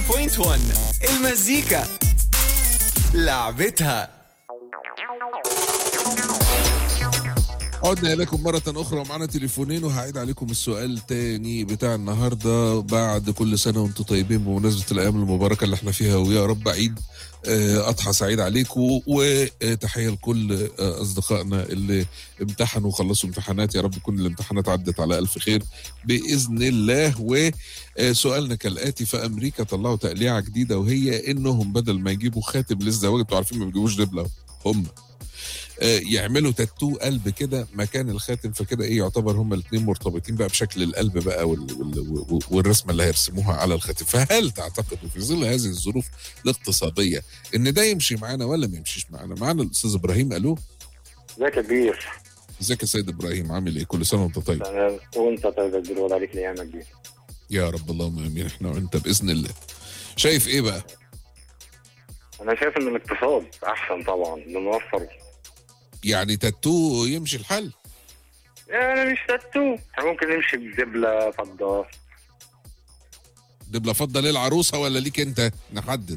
90.1 المزيكا لعبتها عدنا إليكم مرة أخرى ومعنا تليفونين وهعيد عليكم السؤال تاني بتاع النهاردة بعد كل سنة وانتم طيبين بمناسبة الأيام المباركة اللي احنا فيها ويا رب عيد آه، أضحى سعيد عليكم وتحية لكل آه، أصدقائنا اللي امتحنوا وخلصوا امتحانات يا رب كل الامتحانات عدت على ألف خير بإذن الله وسؤالنا كالآتي في أمريكا طلعوا تقليعة جديدة وهي إنهم بدل ما يجيبوا خاتم للزواج انتوا عارفين ما بيجيبوش دبلة هم آه، يعملوا تاتو قلب كده مكان الخاتم فكده ايه يعتبر هما الاثنين مرتبطين بقى بشكل القلب بقى وال وال والرسمه اللي هيرسموها على الخاتم فهل تعتقدوا في ظل هذه الظروف الاقتصاديه ان ده يمشي معانا ولا ما يمشيش معانا معانا الاستاذ ابراهيم الو ازيك يا كبير ازيك يا سيد ابراهيم عامل ايه كل سنه وانت طيب تمام وانت طيب يا كبير وضع عليك الايام يا كبير يا رب اللهم امين احنا وانت باذن الله شايف ايه بقى انا شايف ان الاقتصاد احسن طبعا نوفر يعني تاتو يمشي الحل يعني مش تاتو احنا ممكن نمشي بدبله فضه دبله فضه للعروسه ولا ليك انت نحدد